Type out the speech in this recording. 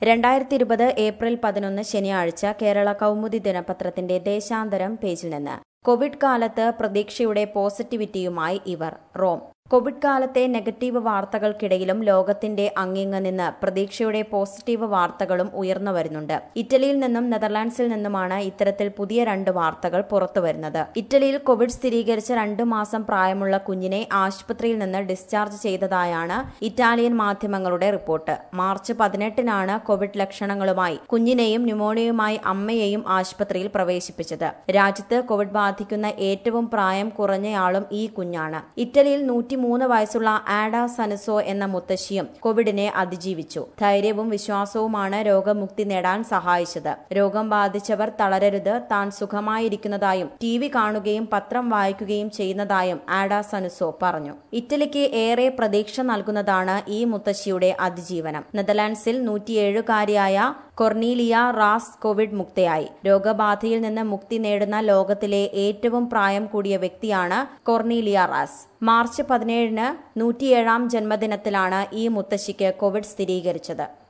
രണ്ടായിരത്തി ഇരുപത് ഏപ്രിൽ പതിനൊന്ന് ശനിയാഴ്ച കേരള കൗമുദി ദിനപത്രത്തിന്റെ ദേശാന്തരം പേജിൽ നിന്ന് കോവിഡ് കാലത്ത് പ്രതീക്ഷയുടെ പോസിറ്റിവിറ്റിയുമായി ഇവർ റോം കോവിഡ് കാലത്തെ നെഗറ്റീവ് വാർത്തകൾക്കിടയിലും ലോകത്തിന്റെ അങ്ങിങ്ങ് നിന്ന് പ്രതീക്ഷയുടെ പോസിറ്റീവ് വാർത്തകളും ഉയർന്നു വരുന്നുണ്ട് ഇറ്റലിയിൽ നിന്നും നെതർലാൻഡ്സിൽ നിന്നുമാണ് ഇത്തരത്തിൽ പുതിയ രണ്ട് വാർത്തകൾ പുറത്തുവരുന്നത് ഇറ്റലിയിൽ കോവിഡ് സ്ഥിരീകരിച്ച രണ്ടു മാസം പ്രായമുള്ള കുഞ്ഞിനെ ആശുപത്രിയിൽ നിന്ന് ഡിസ്ചാർജ് ചെയ്തതായാണ് ഇറ്റാലിയൻ മാധ്യമങ്ങളുടെ റിപ്പോർട്ട് മാർച്ച് പതിനെട്ടിനാണ് കോവിഡ് ലക്ഷണങ്ങളുമായി കുഞ്ഞിനെയും ന്യൂമോണിയയുമായി അമ്മയെയും ആശുപത്രിയിൽ പ്രവേശിപ്പിച്ചത് രാജ്യത്ത് കോവിഡ് ബാധിക്കുന്ന ഏറ്റവും പ്രായം കുറഞ്ഞയാളും ഈ കുഞ്ഞാണ് ഇറ്റലിയിൽ നൂറ്റി മൂന്ന് വയസ്സുള്ള ആഡ സനസോ എന്ന മുത്തശ്ശിയും കോവിഡിനെ അതിജീവിച്ചു ധൈര്യവും വിശ്വാസവുമാണ് രോഗമുക്തി നേടാൻ സഹായിച്ചത് രോഗം ബാധിച്ചവർ തളരരുത് താൻ സുഖമായിരിക്കുന്നതായും ടി വി കാണുകയും പത്രം വായിക്കുകയും ചെയ്യുന്നതായും ആഡ സനുസോ പറഞ്ഞു ഇറ്റലിക്ക് ഏറെ പ്രതീക്ഷ നൽകുന്നതാണ് ഈ മുത്തശ്ശിയുടെ അതിജീവനം നെതർലാൻഡ്സിൽ നൂറ്റിയേഴുകാരിയായ കൊർണീലിയ റാസ് കോവിഡ് മുക്തയായി രോഗബാധയിൽ നിന്ന് മുക്തി നേടുന്ന ലോകത്തിലെ ഏറ്റവും പ്രായം കൂടിയ വ്യക്തിയാണ് കൊർണീലിയ റാസ് മാർച്ച് പതിനേഴിന് നൂറ്റിയേഴാം ജന്മദിനത്തിലാണ് ഈ മുത്തശ്ശിക്ക് കോവിഡ് സ്ഥിരീകരിച്ചത്